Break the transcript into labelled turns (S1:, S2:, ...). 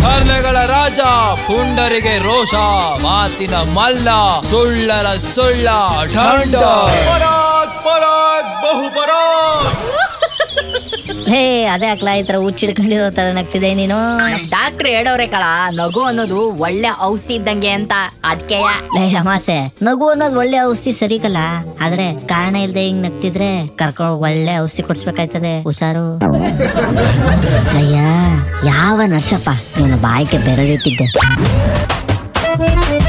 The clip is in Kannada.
S1: ತರ್ಲೆಗಳ ರಾಜ ಪುಂಡರಿಗೆ ರೋಷ ಮಾತಿನ ಮಲ್ಲ ಸುಳ್ಳರ ಸುಳ್ಳ ಢಂಡ
S2: ಪರಾಗ್ ಪರಾಗ್ ಬಹು ಪರಾಗ್
S3: ಹೇ ಅದೇ ಹಾಕ್ಲಾ ಈ ತರ ಹುಚ್ಚಿಡ್ಕೊಂಡಿರೋ ತರ ನಗ್ತಿದೆ ನೀನು
S4: ನಮ್ ಡಾಕ್ಟ್ರ್ ಹೇಳೋರೆ ಕಳ ನಗು ಅನ್ನೋದು ಒಳ್ಳೆ ಔಷಧಿ ಇದ್ದಂಗೆ ಅಂತ ಅದಕ್ಕೆಯ
S3: ಲೇ ಅಮಾಸೆ ನಗು ಅನ್ನೋದು ಒಳ್ಳೆ ಔಷಧಿ ಸರಿಕಲ್ಲ ಆದ್ರೆ ಕಾರಣ ಇಲ್ದೆ ಹಿಂಗ್ ನಗ್ತಿದ್ರೆ ಕರ್ಕೊಂಡು ಹೋಗ್ ಒಳ್ಳೆ ಔಷಧಿ ಕೊಡ್ಸ್ಬೇಕಾಯ್ತದೆ ಹುಷಾರು ಅಯ್ಯ ಯಾವ ನರ್ಸಪ್ಪ ಇವನು ಬಾಯಿಗೆ ಬೆರಳಿಟ್ಟಿದ್ದೆ